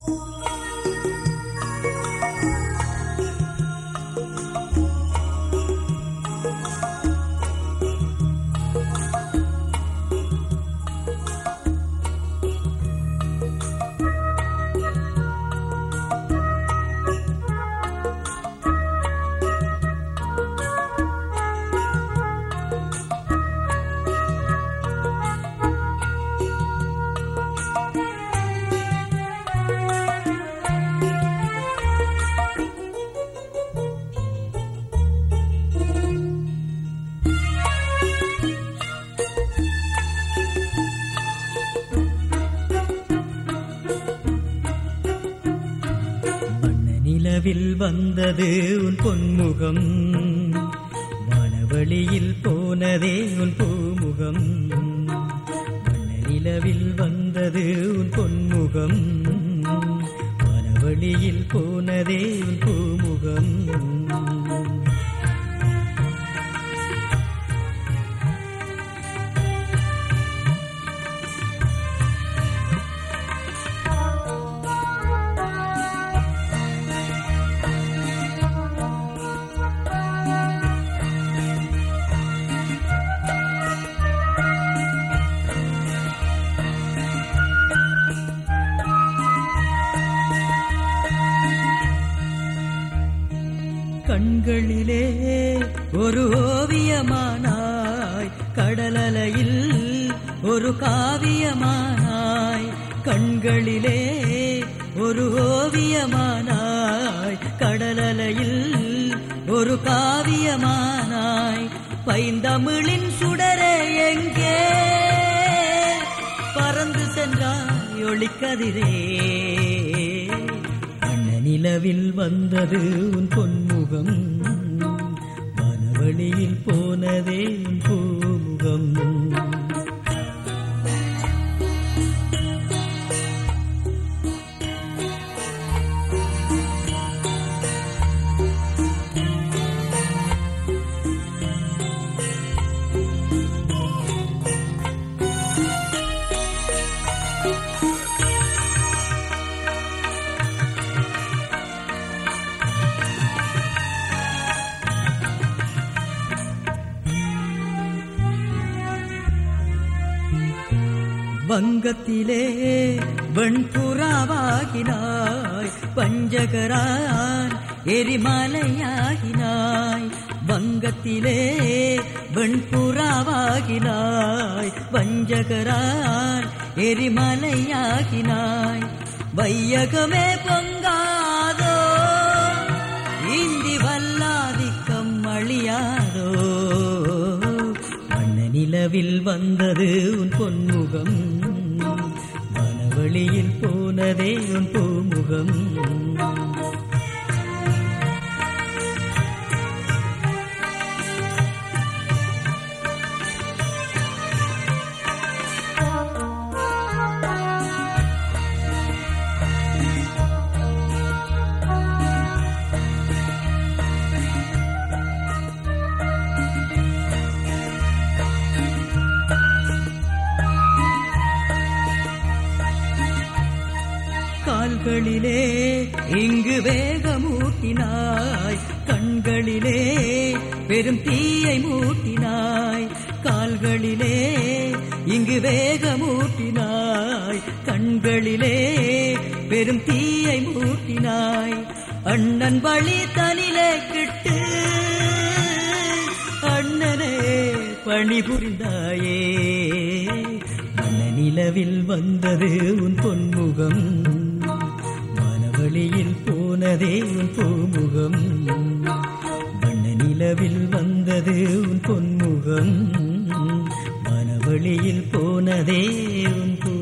வண்ண நிலவில் வந்தது உன் பொன்முகம் வானவழியில் போனதே உன் பூமுகம் வண்ண நிலவில் வந்தது உன் பொன்முகம் வானவழியில் போனதே உன் பூமுகம் கண்களிலே ஒரு ஓவியமானாய் கடலலையில் ஒரு காவியமானாய் கண்களிலே ஒரு ஓவியமானாய் கடலலையில் ஒரு காவியமானாய் பைந்தமிழின் சுடரே எங்கே பறந்து சென்றாய் ஒளிக்கதிரே வண்ண நிலவில் வந்தது உன் பொன்முகம் வனவழியில் போனதே உன் பூமுகம் வங்கத்திலே வெண்புறாவாகினாய் பஞ்சகரான் எரிமலையாகினாய் வங்கத்திலே வெண்புறாவாகினாய் பஞ்சகரான் எரிமலையாகினாய் வையகமே பொங்காதோ இந்தி வல்லாதிக்கம் அழியாதோ வண்ண நிலவில் வந்தது உன் பொன்முகம் வனவழியில் போனதே உன் பூமுகம் கால்களிலே இங்கு வேகமூட்டினாய் கண்களிலே பெரும் தீயை மூட்டினாய் கால்களிலே இங்கு வேகமூட்டினாய் கண்களிலே பெரும் தீயை மூட்டினாய் அண்ணன் வழி தனிலே கிட்டு அண்ணனே பணிபுரிந்தாயே மன நிலவில் வந்தது உன் பொன்முகம் வானவழியில் போனதே உன் பூமுகம் வண்ண நிலவில் வந்தது உன் பொன்முகம் வானவழியில் போனதே உன் பூ